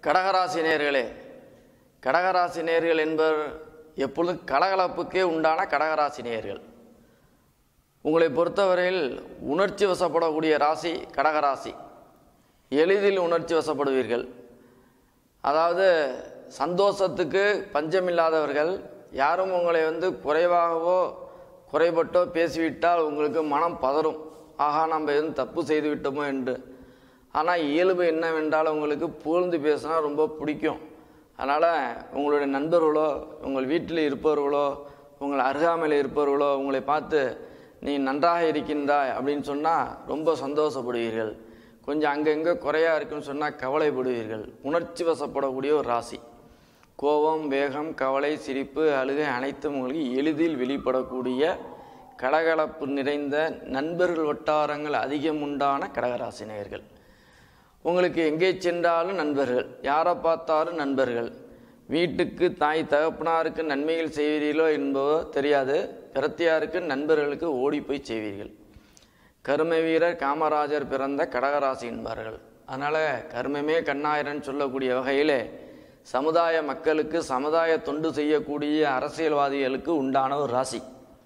கடகராசி நேர்களே கடகராசி நேர்கள் என்பவர் எப்பொழுதும் கலகலப்புக்கே உண்டான கடகராசி நேர்கள் உங்களை பொறுத்தவரையில் உணர்ச்சி வசப்படக்கூடிய ராசி கடகராசி எளிதில் உணர்ச்சி வசப்படுவீர்கள் அதாவது சந்தோஷத்துக்கு பஞ்சமில்லாதவர்கள் யாரும் உங்களை வந்து குறைவாகவோ குறைபட்டோ பேசிவிட்டால் உங்களுக்கு மனம் பதறும் ஆகா நம்ம எதுவும் தப்பு செய்து விட்டோமோ என்று ஆனால் இயல்பு என்னவென்றால் உங்களுக்கு புகழ்ந்து பேசினா ரொம்ப பிடிக்கும் அதனால் உங்களுடைய நண்பர்களோ உங்கள் வீட்டில் இருப்பவர்களோ உங்கள் அருகாமையில் இருப்பவர்களோ உங்களை பார்த்து நீ நன்றாக இருக்கின்றாய் அப்படின்னு சொன்னால் ரொம்ப சந்தோஷப்படுவீர்கள் கொஞ்சம் அங்கங்கே குறையா இருக்குன்னு சொன்னால் கவலைப்படுவீர்கள் உணர்ச்சி வசப்படக்கூடிய ஒரு ராசி கோபம் வேகம் கவலை சிரிப்பு அழுகை அனைத்தும் உங்களுக்கு எளிதில் வெளிப்படக்கூடிய கலகலப்பு நிறைந்த நண்பர்கள் வட்டாரங்கள் அதிகம் உண்டான கடகராசி நேயர்கள் உங்களுக்கு எங்கே சென்றாலும் நண்பர்கள் யாரை பார்த்தாலும் நண்பர்கள் வீட்டுக்கு தாய் தகப்பனாருக்கு நன்மைகள் செய்வீர்களோ என்பதோ தெரியாது பிரத்தியாருக்கு நண்பர்களுக்கு ஓடி போய் செய்வீர்கள் கரும வீரர் காமராஜர் பிறந்த கடகராசி என்பார்கள் அதனால் கர்மமே கண்ணாயிரன் சொல்லக்கூடிய வகையிலே சமுதாய மக்களுக்கு சமுதாய தொண்டு செய்யக்கூடிய அரசியல்வாதிகளுக்கு உண்டான ஒரு ராசி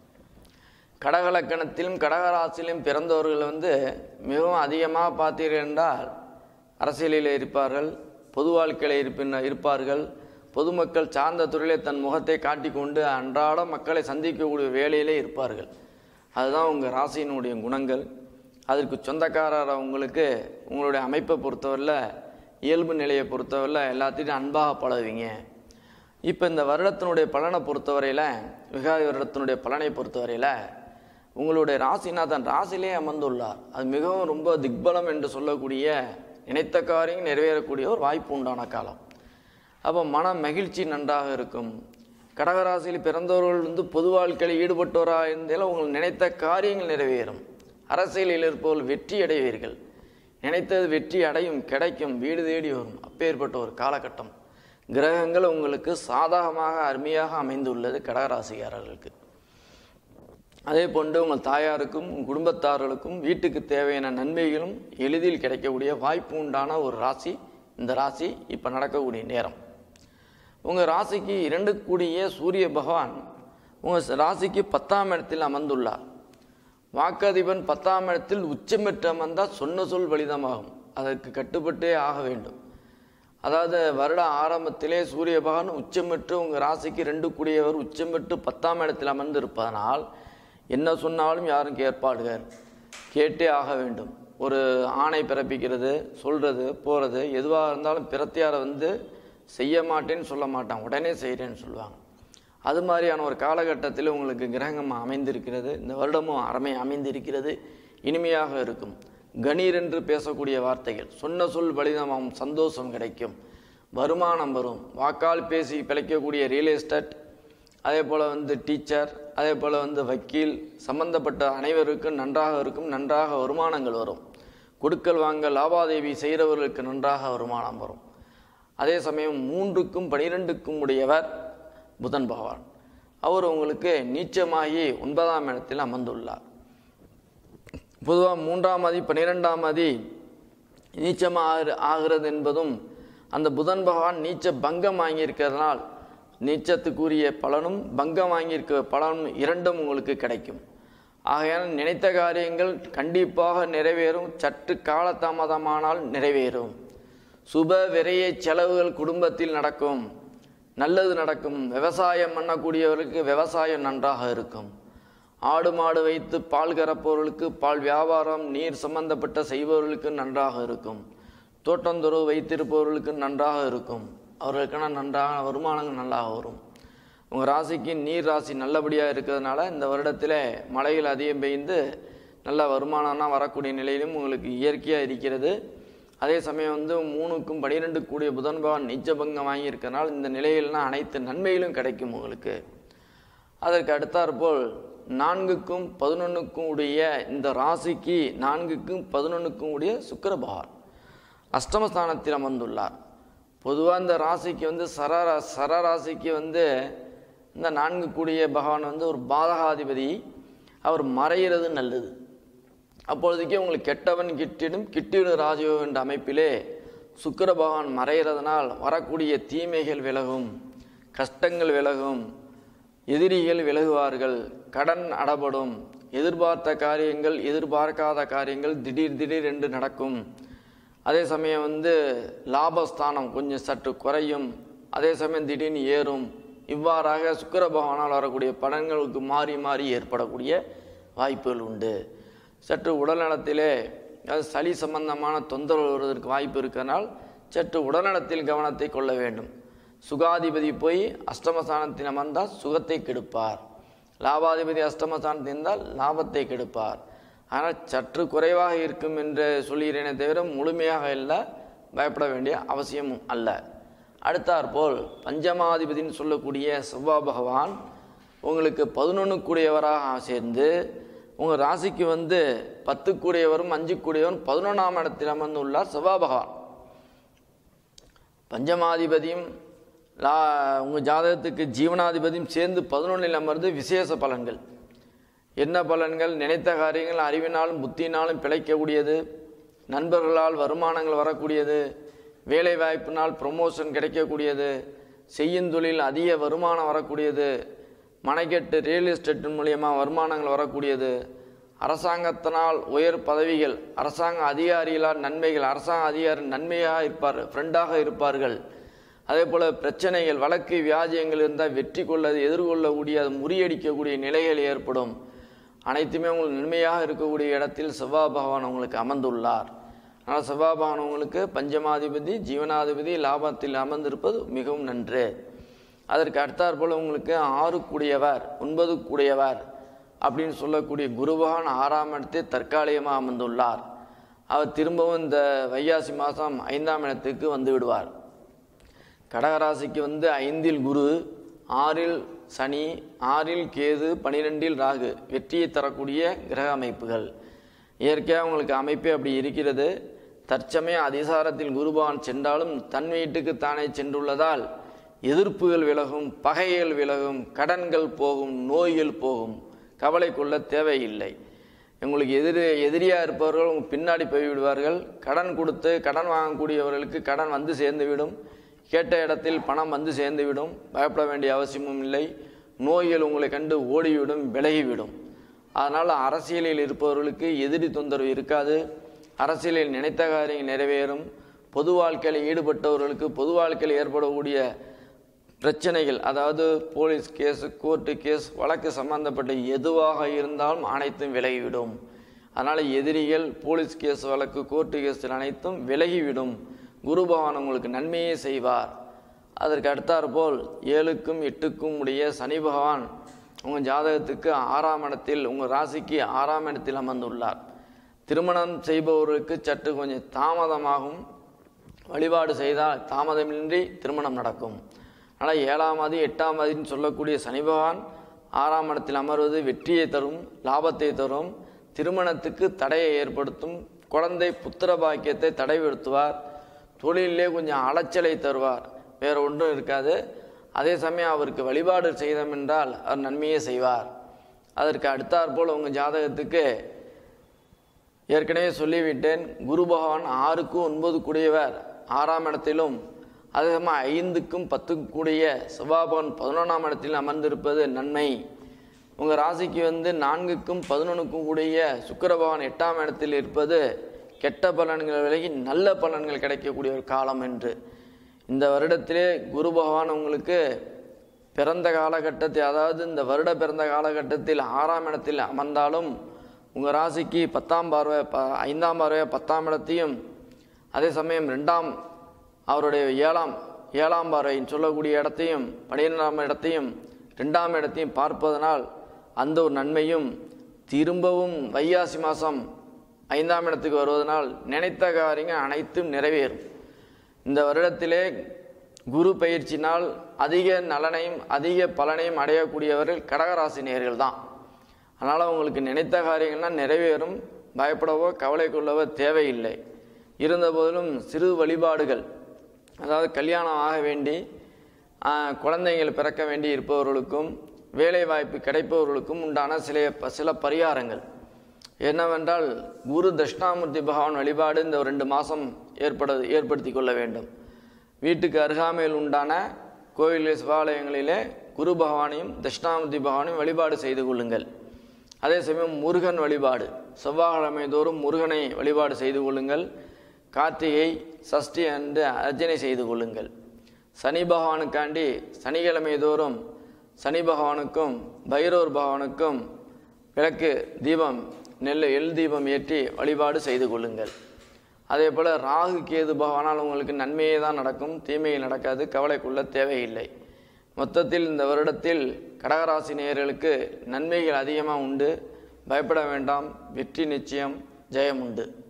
கடகலக்கணத்திலும் கடகராசியிலும் பிறந்தவர்கள் வந்து மிகவும் அதிகமாக பார்த்தீர்கள் என்றால் அரசியலில் இருப்பார்கள் பொது வாழ்க்கையில் இருப்பின இருப்பார்கள் பொதுமக்கள் சார்ந்த துறையிலே தன் முகத்தை காட்டிக்கொண்டு அன்றாட மக்களை சந்திக்கக்கூடிய வேலையிலே இருப்பார்கள் அதுதான் உங்கள் ராசியினுடைய குணங்கள் அதற்கு சொந்தக்காரர் உங்களுக்கு உங்களுடைய அமைப்பை பொறுத்தவரையில் இயல்பு நிலையை பொறுத்தவரையில் எல்லாத்தையும் அன்பாக பழகுவீங்க இப்போ இந்த வருடத்தினுடைய பலனை பொறுத்தவரையில் விகாரி வருடத்தினுடைய பலனை பொறுத்தவரையில் உங்களுடைய ராசிநாதன் ராசியிலே அமர்ந்துள்ளார் அது மிகவும் ரொம்ப திக்பலம் என்று சொல்லக்கூடிய நினைத்த காரியம் நிறைவேறக்கூடிய ஒரு வாய்ப்பு உண்டான காலம் அப்போ மன மகிழ்ச்சி நன்றாக இருக்கும் கடகராசியில் பிறந்தவர்கள் வந்து பொது வாழ்க்கையில் ஈடுபட்டவராக இருந்தாலும் உங்கள் நினைத்த காரியங்கள் நிறைவேறும் அரசியலில் இருப்பவர்கள் வெற்றி அடைவீர்கள் நினைத்தது வெற்றி அடையும் கிடைக்கும் வீடு தேடி வரும் அப்பேற்பட்ட ஒரு காலகட்டம் கிரகங்கள் உங்களுக்கு சாதகமாக அருமையாக அமைந்துள்ளது கடகராசிக்காரர்களுக்கு அதே போன்று உங்கள் தாயாருக்கும் உங்கள் குடும்பத்தார்களுக்கும் வீட்டுக்கு தேவையான நன்மைகளும் எளிதில் கிடைக்கக்கூடிய வாய்ப்பு உண்டான ஒரு ராசி இந்த ராசி இப்போ நடக்கக்கூடிய நேரம் உங்கள் ராசிக்கு இரண்டு கூடிய சூரிய பகவான் உங்கள் ராசிக்கு பத்தாம் இடத்தில் அமர்ந்துள்ளார் வாக்கதிபன் பத்தாம் இடத்தில் உச்சமெற்று அமர்ந்தால் சொன்ன சொல் பலிதமாகும் அதற்கு கட்டுப்பட்டே ஆக வேண்டும் அதாவது வருட ஆரம்பத்திலே சூரிய பகவான் உச்சமெற்று உங்கள் ராசிக்கு ரெண்டு கூடியவர் உச்சமெற்று பத்தாம் இடத்தில் அமர்ந்து இருப்பதனால் என்ன சொன்னாலும் யாரும் கேட்பாடுகள் கேட்டே ஆக வேண்டும் ஒரு ஆணை பிறப்பிக்கிறது சொல்கிறது போகிறது எதுவாக இருந்தாலும் பிரத்தியாரை வந்து செய்ய மாட்டேன்னு சொல்ல மாட்டான் உடனே செய்கிறேன்னு சொல்லுவாங்க அது மாதிரியான ஒரு காலகட்டத்தில் உங்களுக்கு கிரகம் அமைந்திருக்கிறது இந்த வருடமும் அறமை அமைந்திருக்கிறது இனிமையாக இருக்கும் கணீர் என்று பேசக்கூடிய வார்த்தைகள் சொன்ன சொல் பலிதமாகும் சந்தோஷம் கிடைக்கும் வருமானம் வரும் வாக்கால் பேசி பிழைக்கக்கூடிய ரியல் எஸ்டேட் அதே போல் வந்து டீச்சர் அதே போல் வந்து வக்கீல் சம்பந்தப்பட்ட அனைவருக்கும் நன்றாக இருக்கும் நன்றாக வருமானங்கள் வரும் கொடுக்கல் வாங்க லாபாதேவி செய்கிறவர்களுக்கு நன்றாக வருமானம் வரும் அதே சமயம் மூன்றுக்கும் பனிரெண்டுக்கும் உடையவர் புதன் பகவான் அவர் உங்களுக்கு நீச்சமாகி ஒன்பதாம் இடத்தில் அமர்ந்துள்ளார் பொதுவாக மூன்றாம் அதி பன்னிரெண்டாம் அதி நீச்சமாக ஆகிறது என்பதும் அந்த புதன் பகவான் நீச்ச பங்கம் வாங்கியிருக்கிறதுனால் நீச்சத்துக்குரிய பலனும் பங்கம் வாங்கியிருக்க பலனும் இரண்டும் உங்களுக்கு கிடைக்கும் ஆகையால் நினைத்த காரியங்கள் கண்டிப்பாக நிறைவேறும் சற்று காலதாமதமானால் நிறைவேறும் சுப விரைய செலவுகள் குடும்பத்தில் நடக்கும் நல்லது நடக்கும் விவசாயம் பண்ணக்கூடியவர்களுக்கு விவசாயம் நன்றாக இருக்கும் ஆடு மாடு வைத்து பால் கறப்பவர்களுக்கு பால் வியாபாரம் நீர் சம்பந்தப்பட்ட செய்பவர்களுக்கு நன்றாக இருக்கும் தோட்டந்தொரு வைத்திருப்பவர்களுக்கு நன்றாக இருக்கும் அவர்களுக்கான நன்றாக வருமானங்கள் நல்லாக வரும் உங்கள் ராசிக்கு நீர் ராசி நல்லபடியாக இருக்கிறதுனால இந்த வருடத்தில் மழைகள் அதிகம் பெய்ந்து நல்ல வருமானம்னா வரக்கூடிய நிலையிலும் உங்களுக்கு இயற்கையாக இருக்கிறது அதே சமயம் வந்து மூணுக்கும் பனிரெண்டு கூடிய புதன் பகவான் நீச்சபங்கம் வாங்கியிருக்கனால இந்த நிலையில்னா அனைத்து நன்மைகளும் கிடைக்கும் உங்களுக்கு அதற்கு அடுத்தாற்போல் நான்குக்கும் பதினொன்றுக்கும் உடைய இந்த ராசிக்கு நான்குக்கும் பதினொன்றுக்கும் உடைய சுக்கர பகவான் அஷ்டமஸ்தானத்தில் அமர்ந்துள்ளார் பொதுவாக இந்த ராசிக்கு வந்து சரரா சரராசிக்கு வந்து இந்த நான்கு கூடிய பகவான் வந்து ஒரு பாதகாதிபதி அவர் மறைகிறது நல்லது அப்பொழுதுக்கே உங்களுக்கு கெட்டவன் கிட்டிடும் கிட்டிடும் ராஜயோகம் என்ற அமைப்பிலே சுக்கிர பகவான் மறைகிறதுனால் வரக்கூடிய தீமைகள் விலகும் கஷ்டங்கள் விலகும் எதிரிகள் விலகுவார்கள் கடன் அடபடும் எதிர்பார்த்த காரியங்கள் எதிர்பார்க்காத காரியங்கள் திடீர் திடீர் என்று நடக்கும் அதே சமயம் வந்து லாபஸ்தானம் கொஞ்சம் சற்று குறையும் அதே சமயம் திடீர்னு ஏறும் இவ்வாறாக சுக்கிர பகவானால் வரக்கூடிய பலன்களுக்கு மாறி மாறி ஏற்படக்கூடிய வாய்ப்புகள் உண்டு சற்று உடல்நலத்திலே அது சளி சம்பந்தமான தொந்தரவு வருவதற்கு வாய்ப்பு இருக்கிறனால் சற்று உடல்நலத்தில் கவனத்தை கொள்ள வேண்டும் சுகாதிபதி போய் அஷ்டமஸ்தானத்தில் அமர்ந்தால் சுகத்தை கெடுப்பார் லாபாதிபதி அஷ்டமஸ்தானத்தில் இருந்தால் லாபத்தை கெடுப்பார் ஆனால் சற்று குறைவாக இருக்கும் என்று சொல்கிறேனே தவிர முழுமையாக இல்லை பயப்பட வேண்டிய அவசியமும் அல்ல அடுத்தாற்போல் பஞ்சமாதிபதின்னு சொல்லக்கூடிய செவ்வாய் பகவான் உங்களுக்கு பதினொன்று கூடியவராக சேர்ந்து உங்கள் ராசிக்கு வந்து பத்து கூடியவரும் அஞ்சு கூடியவரும் பதினொன்றாம் இடத்தில் அமர்ந்துள்ளார் செவ்வாய் பகவான் பஞ்சமாதிபதியும் லா உங்கள் ஜாதகத்துக்கு ஜீவனாதிபதியும் சேர்ந்து பதினொன்றில் அமர்ந்து விசேஷ பலன்கள் என்ன பலன்கள் நினைத்த காரியங்கள் அறிவினாலும் புத்தியினாலும் பிழைக்கக்கூடியது நண்பர்களால் வருமானங்கள் வரக்கூடியது வேலை வாய்ப்பினால் ப்ரொமோஷன் கிடைக்கக்கூடியது செய்யும் தொழில் அதிக வருமானம் வரக்கூடியது மனைக்கட்டு ரியல் எஸ்டேட் மூலியமாக வருமானங்கள் வரக்கூடியது அரசாங்கத்தினால் உயர் பதவிகள் அரசாங்க அதிகாரிகளால் நன்மைகள் அரசாங்க அதிகாரி நன்மையாக இருப்பார் ஃப்ரெண்டாக இருப்பார்கள் அதே போல் பிரச்சனைகள் வழக்கு வியாஜியங்கள் இருந்தால் வெற்றி கொள்ள எதிர்கொள்ளக்கூடிய அது முறியடிக்கக்கூடிய நிலைகள் ஏற்படும் அனைத்துமே உங்களுக்கு நன்மையாக இருக்கக்கூடிய இடத்தில் செவ்வாய் பகவான் உங்களுக்கு அமர்ந்துள்ளார் அதனால் செவ்வாய் பகவான் உங்களுக்கு பஞ்சமாதிபதி ஜீவனாதிபதி லாபத்தில் அமர்ந்திருப்பது மிகவும் நன்று அதற்கு அடுத்தாற் போல் உங்களுக்கு ஆறு கூடியவர் ஒன்பது கூடியவர் அப்படின்னு சொல்லக்கூடிய குருபகவான் ஆறாம் இடத்தை தற்காலிகமாக அமர்ந்துள்ளார் அவர் திரும்பவும் இந்த வைகாசி மாதம் ஐந்தாம் இடத்துக்கு வந்து விடுவார் கடகராசிக்கு வந்து ஐந்தில் குரு ஆறில் சனி ஆறில் கேது பனிரெண்டில் ராகு வெற்றியை தரக்கூடிய கிரக அமைப்புகள் இயற்கையாக உங்களுக்கு அமைப்பே அப்படி இருக்கிறது தற்சமயம் அதிசாரத்தில் குருபவான் சென்றாலும் தன் வீட்டுக்கு தானே சென்றுள்ளதால் எதிர்ப்புகள் விலகும் பகைகள் விலகும் கடன்கள் போகும் நோய்கள் போகும் கவலை கொள்ள தேவையில்லை உங்களுக்கு எதிரி எதிரியாக இருப்பவர்கள் உங்க பின்னாடி போய்விடுவார்கள் கடன் கொடுத்து கடன் வாங்கக்கூடியவர்களுக்கு கடன் வந்து சேர்ந்துவிடும் கேட்ட இடத்தில் பணம் வந்து சேர்ந்துவிடும் பயப்பட வேண்டிய அவசியமும் இல்லை நோய்கள் உங்களை கண்டு ஓடிவிடும் விலகிவிடும் அதனால் அரசியலில் இருப்பவர்களுக்கு எதிரி தொந்தரவு இருக்காது அரசியலில் நினைத்த காரியம் நிறைவேறும் பொது வாழ்க்கையில் ஈடுபட்டவர்களுக்கு பொது வாழ்க்கையில் ஏற்படக்கூடிய பிரச்சனைகள் அதாவது போலீஸ் கேஸ் கோர்ட்டு கேஸ் வழக்கு சம்பந்தப்பட்ட எதுவாக இருந்தாலும் அனைத்தும் விலகிவிடும் அதனால் எதிரிகள் போலீஸ் கேஸ் வழக்கு கோர்ட்டு கேஸ் அனைத்தும் விலகிவிடும் குரு பகவான் உங்களுக்கு நன்மையே செய்வார் அதற்கு அடுத்தாற் போல் ஏழுக்கும் எட்டுக்கும் உடைய சனி பகவான் உங்கள் ஜாதகத்துக்கு ஆறாம் இடத்தில் உங்கள் ராசிக்கு ஆறாம் இடத்தில் அமர்ந்துள்ளார் திருமணம் செய்பவர்களுக்கு சற்று கொஞ்சம் தாமதமாகும் வழிபாடு செய்தால் தாமதமின்றி திருமணம் நடக்கும் ஆனால் ஏழாம் ஆதி எட்டாம் ஆதின்னு சொல்லக்கூடிய சனி பகவான் ஆறாம் இடத்தில் அமர்வது வெற்றியை தரும் லாபத்தை தரும் திருமணத்துக்கு தடையை ஏற்படுத்தும் குழந்தை புத்திர பாக்கியத்தை தடைப்படுத்துவார் தொழிலே கொஞ்சம் அலைச்சலை தருவார் வேற ஒன்றும் இருக்காது அதே சமயம் அவருக்கு வழிபாடு செய்தோம் என்றால் அவர் நன்மையே செய்வார் அதற்கு அடுத்தாற்போல் உங்கள் ஜாதகத்துக்கு ஏற்கனவே சொல்லிவிட்டேன் குரு பகவான் ஆறுக்கும் ஒன்பது கூடியவர் ஆறாம் இடத்திலும் அதே சமயம் ஐந்துக்கும் பத்துக்கும் கூடிய செவ்வாபவன் பதினொன்றாம் இடத்தில் அமர்ந்திருப்பது நன்மை உங்கள் ராசிக்கு வந்து நான்குக்கும் பதினொன்றுக்கும் கூடிய சுக்கிர பகவான் எட்டாம் இடத்தில் இருப்பது கெட்ட பலன்கள் விலகி நல்ல பலன்கள் கிடைக்கக்கூடிய ஒரு காலம் என்று இந்த வருடத்திலே குரு பகவான் உங்களுக்கு பிறந்த காலகட்டத்தில் அதாவது இந்த வருட பிறந்த காலகட்டத்தில் ஆறாம் இடத்தில் அமர்ந்தாலும் உங்கள் ராசிக்கு பத்தாம் பார்வை ப ஐந்தாம் பார்வை பத்தாம் இடத்தையும் அதே சமயம் ரெண்டாம் அவருடைய ஏழாம் ஏழாம் பார்வைன்னு சொல்லக்கூடிய இடத்தையும் பன்னிரெண்டாம் இடத்தையும் ரெண்டாம் இடத்தையும் பார்ப்பதனால் அந்த ஒரு நன்மையும் திரும்பவும் வைகாசி மாதம் ஐந்தாம் இடத்துக்கு வருவதனால் நினைத்த காரியங்கள் அனைத்தும் நிறைவேறும் இந்த வருடத்திலே குரு பயிற்சினால் அதிக நலனையும் அதிக பலனையும் அடையக்கூடியவர்கள் கடகராசி நேர்கள் தான் அதனால் உங்களுக்கு நினைத்த காரியங்கள்லாம் நிறைவேறும் பயப்படவோ கவலை கொள்ளவோ தேவையில்லை இருந்தபோதிலும் சிறு வழிபாடுகள் அதாவது கல்யாணம் ஆக வேண்டி ஆஹ், குழந்தைகள் பிறக்க வேண்டி இருப்பவர்களுக்கும் வேலை வாய்ப்பு கிடைப்பவர்களுக்கும் உண்டான சில சில பரிகாரங்கள் என்னவென்றால் குரு தட்சிணாமூர்த்தி பகவான் வழிபாடு இந்த ரெண்டு மாதம் ஏற்பட ஏற்படுத்தி கொள்ள வேண்டும் வீட்டுக்கு அருகாமையில் உண்டான கோயில்கள் சிவாலயங்களிலே குரு பகவானையும் தட்சிணாமூர்த்தி பகவானையும் வழிபாடு செய்து கொள்ளுங்கள் அதே சமயம் முருகன் வழிபாடு செவ்வாய்க்கிழமை தோறும் முருகனை வழிபாடு செய்து கொள்ளுங்கள் கார்த்திகை சஷ்டி அன்று அர்ச்சனை செய்து கொள்ளுங்கள் சனி பகவானுக்காண்டி சனிக்கிழமை தோறும் சனி பகவானுக்கும் பைரவர் பகவானுக்கும் விளக்கு தீபம் நெல் எள் தீபம் ஏற்றி வழிபாடு செய்து கொள்ளுங்கள் அதே போல் ராகு கேது பகவானால் உங்களுக்கு நன்மையே தான் நடக்கும் தீமையை நடக்காது கவலைக்குள்ள தேவையில்லை மொத்தத்தில் இந்த வருடத்தில் கடகராசி நேயர்களுக்கு நன்மைகள் அதிகமாக உண்டு பயப்பட வேண்டாம் வெற்றி நிச்சயம் ஜெயம் உண்டு